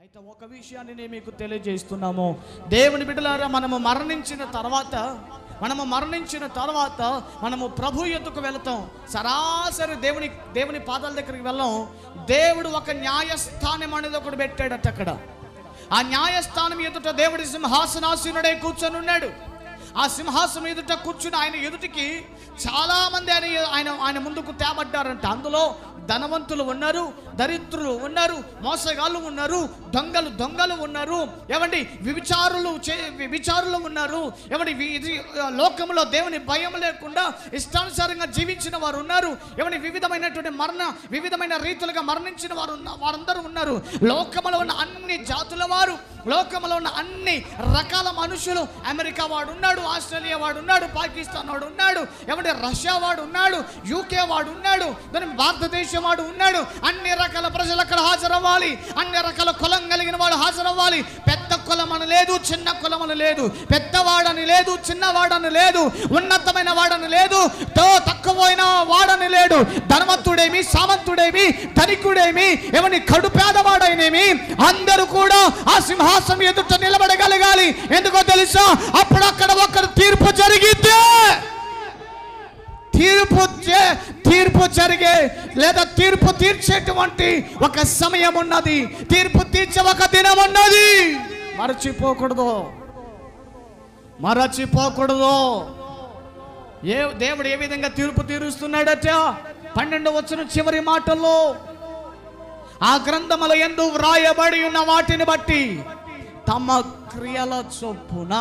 అయితే ఒక విషయాన్ని నేను మీకు తెలియజేస్తున్నాము దేవుని బిడ్డలారా మనము మరణించిన తర్వాత మనము మరణించిన తర్వాత మనము ప్రభు ఎద్దుకు వెళతాం సరాసరి దేవుని దేవుని పాదాల దగ్గరికి వెళ్ళాం దేవుడు ఒక న్యాయస్థానం అనేది ఒకటి పెట్టాడట అక్కడ ఆ న్యాయస్థానం ఎదుట దేవుడి సింహాసనాసీనుడై కూర్చొని ఉన్నాడు ఆ సింహాసనం ఎదుట కూర్చుని ఆయన ఎదుటికి చాలా మంది ఆయన ఆయన ఆయన ముందుకు తేబడ్డారంట అందులో ధనవంతులు ఉన్నారు దరిద్రులు ఉన్నారు మోసగాళ్ళు ఉన్నారు దొంగలు దొంగలు ఉన్నారు ఏమండి విచారులు చే విచారులు ఉన్నారు ఏమండి వి- ఇది ఆ, లోకంలో దేవుని భయం లేకుండా ఇష్టానుసారంగా జీవించిన వారు ఉన్నారు ఏమండి వివిధమైనటువంటి మరణ వివిధమైన రీతులుగా మరణించిన వారు ఉన్న వారందరూ ఉన్నారు లోకంలో ఉన్న అన్ని జాతుల వారు లోకంలో ఉన్న అన్ని రకాల మనుషులు అమెరికా వాడు ఉన్నాడు ఆస్ట్రేలియా వాడు ఉన్నాడు పాకిస్తాన్ వాడు ఉన్నాడు ఏమంటే రష్యా వాడు ఉన్నాడు యూకే వాడు ఉన్నాడు దాని భారతదేశం వాడు ఉన్నాడు అన్ని రకాల ప్రజలు అక్కడ హాజరవ్వాలి అన్ని రకాల కులం కలిగిన వాడు హాజరవ్వాలి పెద్ద కులం అని లేదు చిన్న కులం అని లేదు పెద్దవాడని లేదు చిన్నవాడని లేదు ఉన్నతమైన వాడని లేదు తో తక్కువైన వాడని లేడు ధనవంతుడేమి సామంతుడేమి ధనికుడేమి ఏమని కడు పేదవాడైనేమి అందరూ కూడా ఆ సింహాసనం ఎదుట నిలబడగలగాలి ఎందుకో తెలుసా అప్పుడు అక్కడ ఒకరు తీర్పు జరిగితే తీర్పు చే- తీర్పు జరిగే లేదా తీర్పు తీర్చేటువంటి ఒక సమయం ఉన్నది తీర్పు తీర్చే ఒక దినం ఉన్నది మరచిపోకూడదు మరచిపోకూడదు ఏ దేవుడు ఏ విధంగా తీర్పు తీరుస్తున్నాడట పన్నెండు వచ్చిన చివరి మాటల్లో ఆ గ్రంథముల ఎందు వ్రాయబడి ఉన్న వాటిని బట్టి తమ క్రియల చొప్పున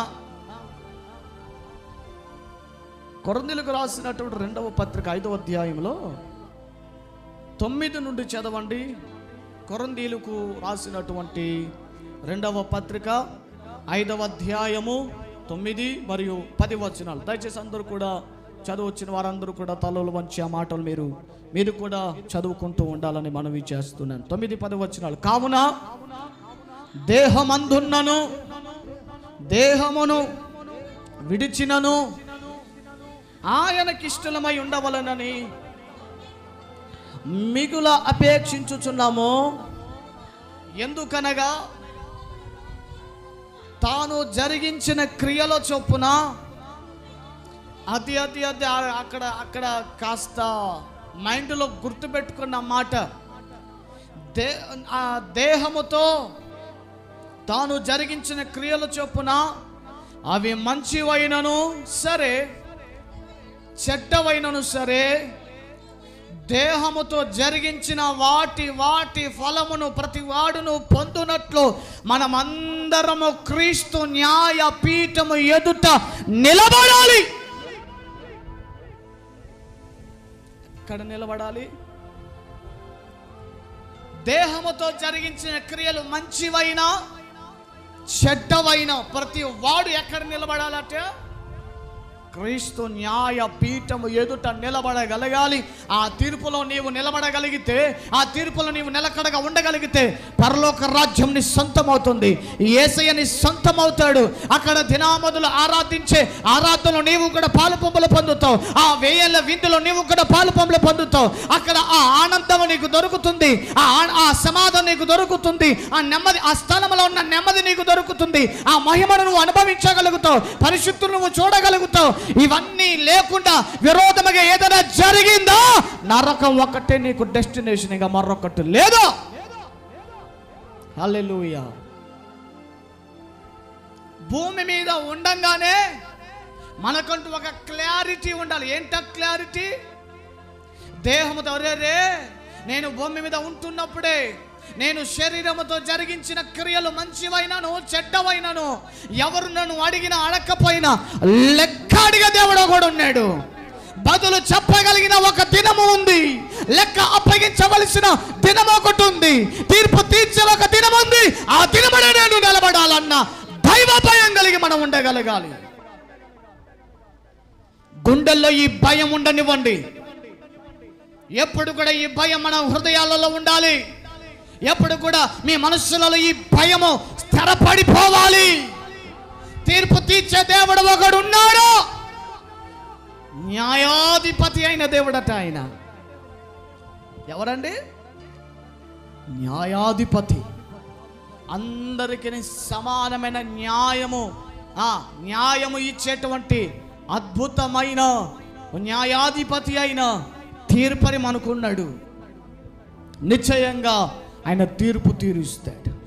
కొరందులకు రాసినటువంటి రెండవ పత్రిక ఐదవ అధ్యాయంలో తొమ్మిది నుండి చదవండి కొరందీలకు రాసినటువంటి రెండవ పత్రిక ఐదవ అధ్యాయము తొమ్మిది మరియు పది వచనాలు దయచేసి అందరూ కూడా చదువు వారందరూ కూడా తలలు వంచి ఆ మాటలు మీరు మీరు కూడా చదువుకుంటూ ఉండాలని మనవి చేస్తున్నాను తొమ్మిది పది వచనాలు కావున దేహమందున్నను దేహమును విడిచినను ఆయనకిష్టలమై ఉండవలనని మిగుల అపేక్షించుచున్నాము ఎందుకనగా తాను జరిగించిన క్రియల చొప్పున అది అది అది ఆ- అక్కడ అక్కడ కాస్త మైండ్లో గుర్తుపెట్టుకున్న మాట దే ఆ దేహముతో తాను జరిగించిన క్రియల చొప్పున అవి మంచివైనను సరే చెడ్డవైనను సరే దేహముతో జరిగించిన వాటి వాటి ఫలమును ప్రతి వాడును పొందునట్లు మనమందరము క్రీస్తు న్యాయ పీఠము ఎదుట నిలబడాలి ఎక్కడ నిలబడాలి దేహముతో జరిగించిన క్రియలు మంచివైనా చెడ్డవైన ప్రతి వాడు ఎక్కడ నిలబడాలంటే క్రీస్తు న్యాయ పీఠము ఎదుట నిలబడగలగాలి ఆ తీర్పులో నీవు నిలబడగలిగితే ఆ తీర్పులో నీవు నిలకడగా ఉండగలిగితే పరలోక రాజ్యం నీ సొంతమవుతుంది ఏసయ్య నీ సొంతమవుతాడు అక్కడ దినామదులు ఆరాధించే ఆరాధనలో నీవు కూడా పాలు పంపులు పొందుతావు ఆ వేయల విందులో నీవు కూడా పాలు పంపులు పొందుతావు అక్కడ ఆ ఆనందం నీకు దొరుకుతుంది ఆ ఆ- ఆ సమాధానం నీకు దొరుకుతుంది ఆ నెమ్మది ఆ స్థలంలో ఉన్న నెమ్మది నీకు దొరుకుతుంది ఆ మహిమను నువ్వు అనుభవించగలుగుతావు పరిశుద్ధులు నువ్వు చూడగలుగుతావు ఇవన్నీ లేకుండా విరోధముగా ఏదైనా జరిగిందా నరకం ఒకటే నీకు డెస్టినేషన్ ఇంకా మరొకటి లేదు హల్లెలూయా భూమి మీద ఉండంగానే మనకంటూ ఒక క్లారిటీ ఉండాలి ఏంట క్లారిటీ దేహముతో రే నేను భూమి మీద ఉంటున్నప్పుడే నేను శరీరముతో జరిగించిన క్రియలు మంచివైనను చెడ్డవైనను ఎవరు నన్ను అడిగినా అడగకపోయినా లెక్క అడిగే దేవుడు కూడా ఉన్నాడు బదులు చెప్పగలిగిన ఒక దినము ఉంది లెక్క అప్పగించవలసిన దినము ఒకటి ఉంది తీర్పు తీర్చే ఒక దినం ఉంది ఆ దినమునే నేను నిలబడాలన్న దైవ భయం కలిగి మనం ఉండగలగాలి గుండెల్లో ఈ భయం ఉండనివ్వండి ఎప్పుడు కూడా ఈ భయం మన హృదయాలలో ఉండాలి ఎప్పుడు కూడా మీ మనస్సులలో ఈ భయము స్థిరపడిపోవాలి తీర్పు తీర్చే దేవుడు ఒకడు ఉన్నాడు న్యాయాధిపతి అయిన దేవుడట ఆయన ఎవరండి న్యాయాధిపతి అందరికీ సమానమైన న్యాయము ఆ న్యాయము ఇచ్చేటువంటి అద్భుతమైన న్యాయాధిపతి అయిన తీర్పరి మనకున్నాడు నిశ్చయంగా ఆయన తీర్పు తీరుస్తాడు